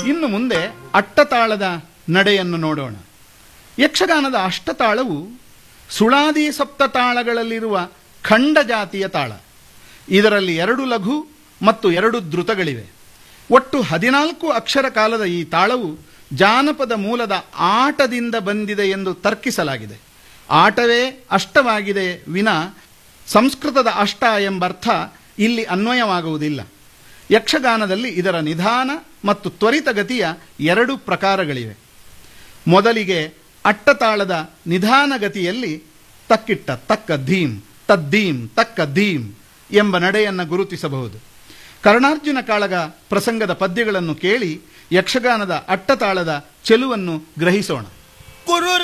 ಇನ್ನು ಮುಂದೆ ಅಟ್ಟತಾಳದ ನಡೆಯನ್ನು ನೋಡೋಣ ಯಕ್ಷಗಾನದ ಅಷ್ಟತಾಳವು ಸುಳಾದಿ ಸಪ್ತತಾಳಗಳಲ್ಲಿರುವ ಖಂಡ ಜಾತಿಯ ತಾಳ ಇದರಲ್ಲಿ ಎರಡು ಲಘು ಮತ್ತು ಎರಡು ದ್ರುತಗಳಿವೆ ಒಟ್ಟು ಹದಿನಾಲ್ಕು ಅಕ್ಷರ ಕಾಲದ ಈ ತಾಳವು ಜಾನಪದ ಮೂಲದ ಆಟದಿಂದ ಬಂದಿದೆ ಎಂದು ತರ್ಕಿಸಲಾಗಿದೆ ಆಟವೇ ಅಷ್ಟವಾಗಿದೆ ವಿನ ಸಂಸ್ಕೃತದ ಅಷ್ಟ ಎಂಬರ್ಥ ಇಲ್ಲಿ ಅನ್ವಯವಾಗುವುದಿಲ್ಲ ಯಕ್ಷಗಾನದಲ್ಲಿ ಇದರ ನಿಧಾನ ಮತ್ತು ತ್ವರಿತಗತಿಯ ಎರಡು ಪ್ರಕಾರಗಳಿವೆ ಮೊದಲಿಗೆ ಅಟ್ಟತಾಳದ ನಿಧಾನಗತಿಯಲ್ಲಿ ತಕ್ಕಿಟ್ಟ ತಕ್ಕ ಧೀಂ ತದ್ದೀಂ ತಕ್ಕ ಧೀಂ ಎಂಬ ನಡೆಯನ್ನು ಗುರುತಿಸಬಹುದು ಕರ್ಣಾರ್ಜುನ ಕಾಳಗ ಪ್ರಸಂಗದ ಪದ್ಯಗಳನ್ನು ಕೇಳಿ ಯಕ್ಷಗಾನದ ಅಟ್ಟತಾಳದ ಚೆಲುವನ್ನು ಗ್ರಹಿಸೋಣ ಕುರು